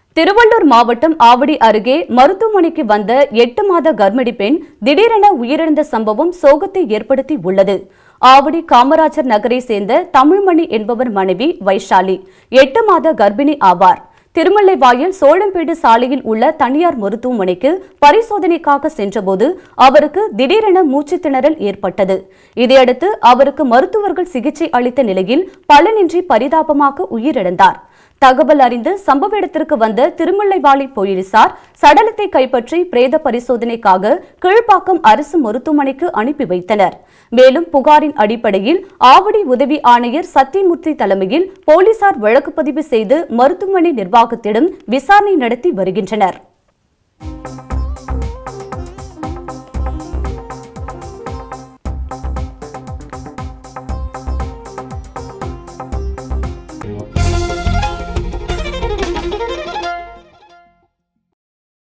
திருவள்ளூர் மாவட்டம் ஆவடி அருகே மருத்துவமனைக்கு வந்த எட்டு மாத கர்ப்பிணி பெண் திடீரென உயிரிழந்த சம்பவம் சோகத்தை ஏற்படுத்தி உள்ளது ஆவடி காமராஜர் நகரை சேர்ந்த தமிழ்மணி என்பவர் மனைவி வைஷாலி எட்டு மாத கர்ப்பிணி ஆவார் திருமல்லைவாயல் சோழம்பேடு சாலையில் உள்ள தனியார் மருத்துவமனைக்கு பரிசோதனைக்காக சென்றபோது அவருக்கு திடீரென மூச்சுத் திணறல் ஏற்பட்டது இதையடுத்து அவருக்கு மருத்துவர்கள் சிகிச்சை அளித்த நிலையில் பலனின்றி பரிதாபமாக உயிரிழந்தார் தகவல் அறிந்து சம்பவ இடத்திற்கு வந்த திருமுல்லைவாழி போலீசார் சடலத்தை கைப்பற்றி பிரேத பரிசோதனைக்காக கீழ்ப்பாக்கம் அரசு மருத்துவமனைக்கு அனுப்பி வைத்தனர் மேலும் புகாரின் அடிப்படையில் ஆவடி உதவி ஆணையர் சத்தியமூர்த்தி தலைமையில் போலீசார் வழக்கு பதிவு செய்து மருத்துவமனை நிர்வாகத்திடம் விசாரணை நடத்தி வருகின்றனர்